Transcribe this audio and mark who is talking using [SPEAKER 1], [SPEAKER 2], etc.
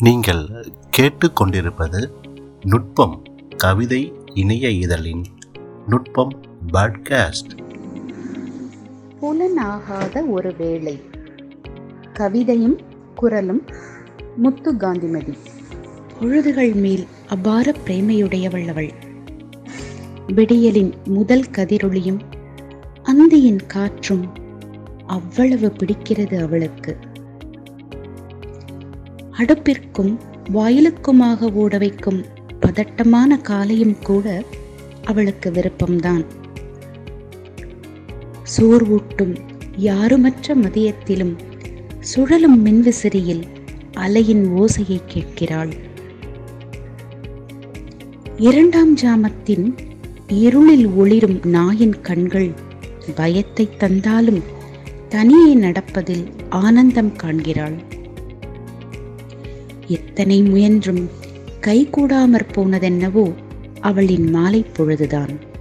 [SPEAKER 1] நீங்கள் கேட்டுக்கொண்டிருப்பது நுட்பம் கவிதை இணைய இதழின் நுட்பம் பாட்காஸ்ட்
[SPEAKER 2] புலனாகாத ஒரு வேளை கவிதையும் குரலும் முத்து காந்திமதி
[SPEAKER 3] பொழுதுகள் மேல் அபார பிரேமையுடையவள் அவள் விடியலின் முதல் கதிரொளியும் அந்தியின் காற்றும் அவ்வளவு பிடிக்கிறது அவளுக்கு அடுப்பிற்கும் வாயிலுக்குமாக ஓட வைக்கும் பதட்டமான காலையும் கூட அவளுக்கு விருப்பம்தான் சோர்வூட்டும் யாருமற்ற மதியத்திலும் சுழலும் மின்விசிறியில் அலையின் ஓசையை கேட்கிறாள் இரண்டாம் ஜாமத்தின் இருளில் ஒளிரும் நாயின் கண்கள் பயத்தை தந்தாலும் தனியே நடப்பதில் ஆனந்தம் காண்கிறாள் எத்தனை முயன்றும் கைகூடாமற் போனதென்னவோ அவளின் மாலை பொழுதுதான்